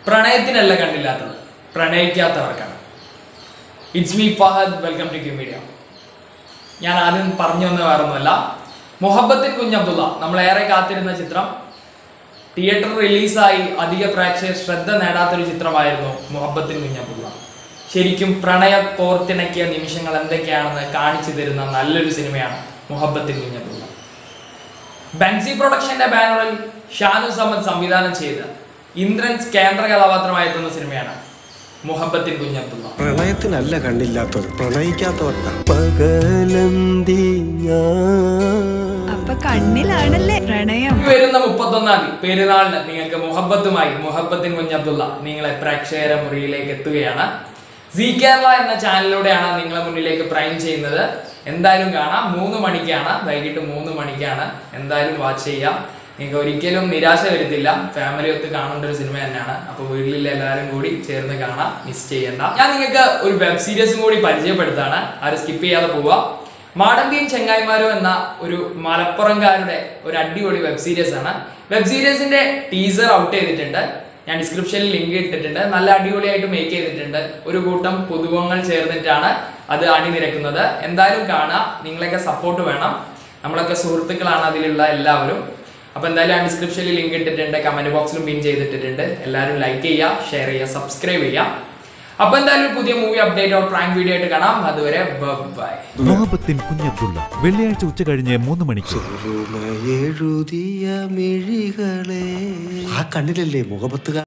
പ്രണയത്തിനല്ല കണ്ടില്ലാത്തത് പ്രണയിക്കാത്തവർക്കാണ് it's me Fahad welcome to Q media ഞാൻ ആദ്യം പറഞ്ഞു വന്ന വേറൊന്നുമല്ല മുഹബത്തിൻ കുഞ്ഞബ്ദുള്ള നമ്മൾ ഏറെ കാത്തിരുന്ന ചിത്രം തിയേറ്റർ റിലീസായി അധിക പ്രേക്ഷകർ ശ്രദ്ധ നേടാത്തൊരു ചിത്രമായിരുന്നു മുഹബത്തിൻ കുഞ്ഞബ്ദുള്ള ശരിക്കും പ്രണയ കോർത്തിണക്കിയ നിമിഷങ്ങൾ എന്തൊക്കെയാണെന്ന് കാണിച്ചു തരുന്ന നല്ലൊരു സിനിമയാണ് മുഹബത്തിൻ കുഞ്ഞബ്ദുള്ള ബെൻസി പ്രൊഡക്ഷന്റെ ബാനറിൽ ഷാനു സമദ് സംവിധാനം ചെയ്ത ഇന്ദ്രൻസ് കേന്ദ്ര കഥാപാത്രമായി എത്തുന്ന സിനിമയാണ് മുഹബത്തിൻ കുഞ്ഞബ്ദുള്ള പ്രണയത്തിനല്ല കണ്ണില്ലാത്തത് പ്രണയിക്കാത്തവർക്കാ പകലന്തി അപ്പൊ കണ്ണിലാണല്ലേ പ്രണയം ഈ വരുന്ന മുപ്പത്തൊന്നാം തീയതി പെരുന്നാളിന് നിങ്ങൾക്ക് മുഹബത്തുമായി മുഹബത്തിൻ കുഞ്ഞബ്ദുള്ള നിങ്ങളെ പ്രേക്ഷകര മുറിയിലേക്ക് എത്തുകയാണ് സി കേരള എന്ന ചാനലിലൂടെയാണ് നിങ്ങളെ മുന്നിലേക്ക് പ്രൈം ചെയ്യുന്നത് എന്തായാലും കാണാം മൂന്ന് മണിക്കാണ് വൈകിട്ട് മൂന്ന് മണിക്കാണ് എന്തായാലും വാച്ച് ചെയ്യാം നിങ്ങൾക്ക് ഒരിക്കലും നിരാശ വരുത്തില്ല ഫാമിലി ഒത്ത് കാണേണ്ട ഒരു സിനിമ തന്നെയാണ് അപ്പോൾ വീട്ടിലുള്ള എല്ലാവരും കൂടി ചേർന്ന് കാണാം മിസ് ചെയ്യണ്ട ഞാൻ നിങ്ങൾക്ക് ഒരു വെബ് സീരീസും കൂടി പരിചയപ്പെടുത്താണ് ആരും സ്കിപ്പ് ചെയ്യാതെ പോവുക മാടമ്പിയും ചെങ്ങായിമാരും എന്ന ഒരു മലപ്പുറംകാരുടെ ഒരു അടിപൊളി വെബ് സീരീസ് ആണ് വെബ് സീരീസിന്റെ ടീസർ ഔട്ട് ചെയ്തിട്ടുണ്ട് ഞാൻ ഡിസ്ക്രിപ്ഷനിൽ ലിങ്ക് ഇട്ടിട്ടുണ്ട് നല്ല അടിപൊളിയായിട്ട് മേക്ക് ചെയ്തിട്ടുണ്ട് ഒരു കൂട്ടം പുതുമുഖങ്ങൾ ചേർന്നിട്ടാണ് അത് അണിനിരക്കുന്നത് എന്തായാലും കാണാം നിങ്ങളൊക്കെ സപ്പോർട്ട് വേണം നമ്മളൊക്കെ സുഹൃത്തുക്കളാണ് അതിലുള്ള എല്ലാവരും അപ്പൊ എന്തായാലും ആ ഡിസ്ക്രിപ്ഷനിൽ ലിങ്ക് ഇട്ടിട്ടുണ്ട് കമന്റ് ബോക്സിലും പിൻ ചെയ്തിട്ടിട്ടുണ്ട് എല്ലാവരും ലൈക്ക് ചെയ്യുക ഷെയർ ചെയ്യുക സബ്സ്ക്രൈബ് ചെയ്യുക അപ്പൊ എന്തായാലും ഒരു പുതിയ movie update or prank video ആയിട്ട് കാണാം അതുവരെ ബൈ മുഹബത്തിൻ കുഞ്ഞബ്ദുള്ള വെള്ളിയാഴ്ച ഉച്ച കഴിഞ്ഞ് മൂന്ന് മണിക്ക് എഴുതിയ മിഴികളെ ആ കണ്ണിലല്ലേ മുഖപത്തുക